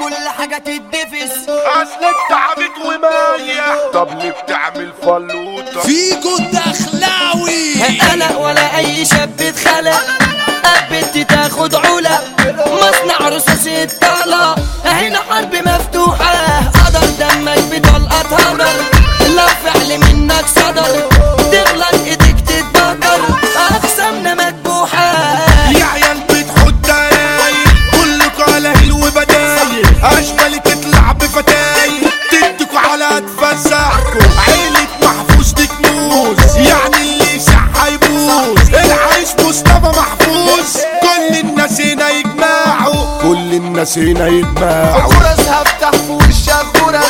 كل حاجة تدفس اصل انت عبيط ومايع طب ليه بتعمل فلوطه فيجو الدخلاوي انا ولا اي شاب اتخلق قبلت تاخد علا مصنع رصاص الطلة هنا حرب مفتوحة قدر دمك بطلقة هدر لو فعل منك صدر تغلط ايديك تتبكر اقسامنا مذبوحة يا عيال بتحط دايق كلكوا على هلو بدايق اشمالي تطلع بفتايق تدكوا على تفسحكوا عيلة محفوظ دي كنوز يعني اللي يسح هيبوظ العريس مصطفى محفوظ كل الناس هنا يجمعوا كل الناس هنا يجمعوا غرز هفتح في وشك غرز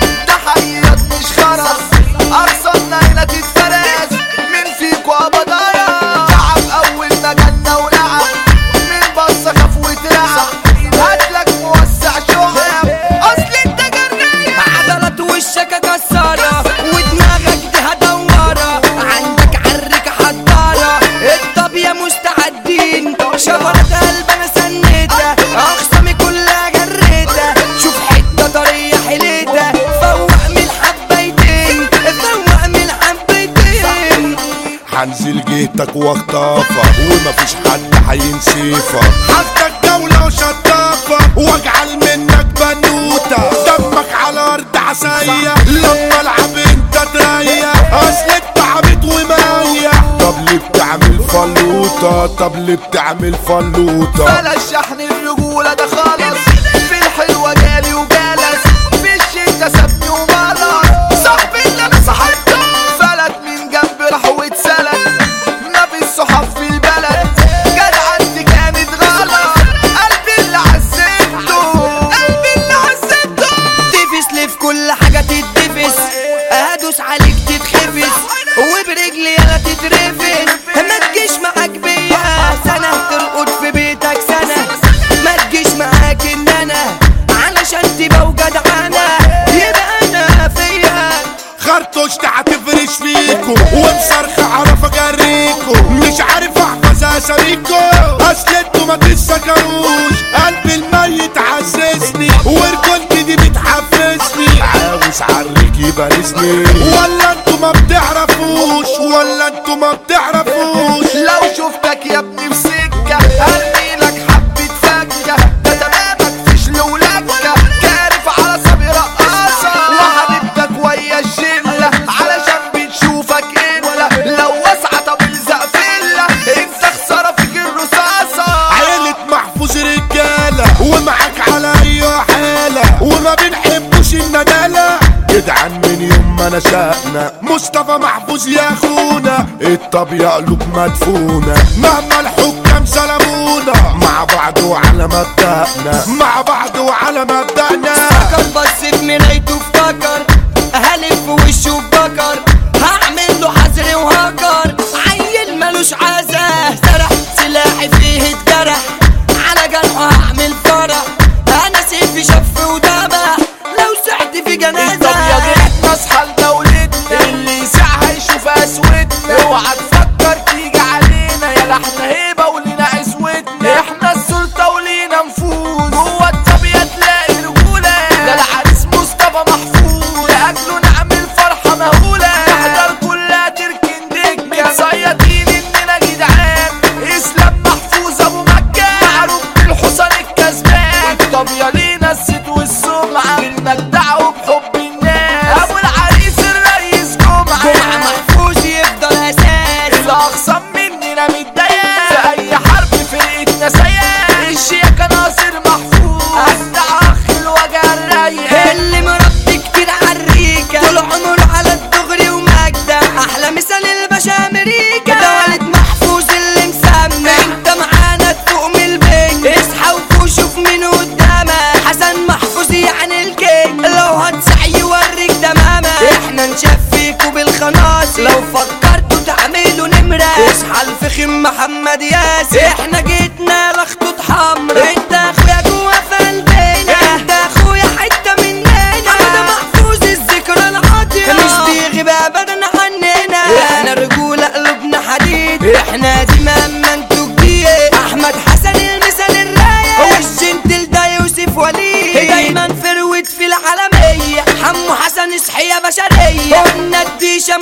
تحيات مش خرز ارصدنا هنا تتفرز مين فيكوا ابدايا تعب اول ما جالنا ولعب مين بص خاف واترعب هاتلك موسع شعب اصل انت جرية عضلات وشك كسارة ودماغك دي هدورة عندك عرك حضارة الطبية مستعدين شفرة قلب انا سنيتها اخصامي كلها جريتها شوف حتة طرية حليتها فوق من الحبيتين فوق من الحبيتين هنزل جهتك واخطافك ومفيش حد هينسيفك حطك جولة وشطافة واجعل منك بنوتة دمك على ارض عساية لما العب انت تريح اصل انت عبيط ومايع طب ليه بتعمل فلوطة طب ليه بتعمل فلوطة بلاش شحن الرجولة ده خالص في الحلوة جالي وجالس في الشتا سابني ومرض صاحبي اللي انا صاحبته فلت من جنب راح واتسلت ما في الصحاب في البلد جدعنتي كانت غلط قلبي اللي عزيته قلبي اللي عزيته تفس لي في كل حاجة تدفس هدوس عليك تتخفس وبرجلي يلا تترفس ما تجيش معاك بيا سنة ترقد في بيتك سنة ما تجيش معاك ان انا علشان تبقى وجدعانة يبقى انا فيا خرطوشت هتفرش فيكو وبصرخ اعرف اجريكو مش عارف احفظ اساميكو اصل انتوا ما تسكروش قلبي الميت عززني ورجولتي دي بتحفزني عاوز عريك يبارزني ولا انتوا ما بتعرفوش ولا انتوا ما بتعرفوش لو شفتك يا ابني في سكة هرمي لك حبة فكة ده تمامك فشل ولكة كارف على صبي رقاصة وحبيبتك ويا الشلة علشان بتشوفك انت لو واسعة طب الزق فيلا انت خسارة فيك الرصاصة عيلة محفوظ رجالة ومعاك على أي حالة وما بنحبوش الندالة جدعان من يوم ما نشأنا مصطفى محفوظ يا أخونا الطبيعة قلوب مدفونة مهما الحكام سلمونا مع بعض وعلى مبدأنا مع بعض وعلى مبدأنا فكر بس في مرايته افتكر هلف في وشه بكر هعمل له حزر وهكر عيل ملوش عزاه سرح سلاحي فيه اتجرح على جرحه هعمل فرح انا سيفي شف ودمع لو سعت في جنازة طب يا جيت نصحى لدولتنا اللي يسعها يشوف اسودنا اوعى تفكر تيجي علينا يا احنا هيبه ولينا عزوتنا احنا السلطه ولينا نفوذ جوه الطبيعه تلاقي رجوله ده العريس مصطفى محفوظ لاجله نعمل فرحه مهوله نحضر كلها تركن دكه صيادين اننا جدعان اسلام محفوظ ابو مكه معروف بالحصان الكسبان الطبيعه لينا الست والسمعه بالمجدع وبحب الناس ابو العريس الرئيس جمعه جمعة محفوظ يفضل اساس الاقسام مننا متضايق في اي حرب فرقتنا سيئة الشيكة ناصر محفوظ اجدع اخ الوجع الرايق اللي مربي كتير عالريكة طول عمره على الدغري ومجدة أحلى مثال الباشا أمريكا ده والد محفوظ اللي مسمى أنت معانا تفوق من البنج اصحى وفوق شوف مين قدامك حسن محفوظ يعني الكينج لو هتسعي يوريك تماما احنا نشفيكوا بالخناصر لو فكرتوا تعملوا نمرة اصحى الفخم محمد ياسر احنا جيتنا لخطوط حمرا انت اخويا جوا في قلبنا انت اخويا حتة مننا حمد محفوظ الذكرى العاطرة مش بيغيب ابدا عننا احنا رجولة قلوبنا حديد احنا دماء ما انتوا جديد احمد حسن المثال الرايق والجنتل ده يوسف وليد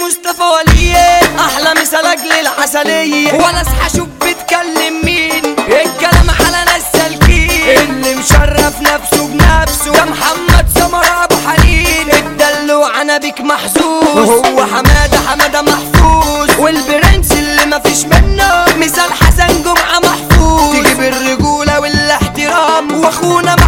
مصطفى وليه احلى مثال اجل العسليه ولا اصحى اشوف بتكلم مين الكلام على ناس سالكين اللي مشرف نفسه بنفسه ده محمد سمر ابو حنين الدلوع انا بيك محظوظ وهو حماده حماده محفوظ والبرنس اللي مفيش منه مثال حسن جمعه محفوظ تجيب الرجوله والاحترام واخونا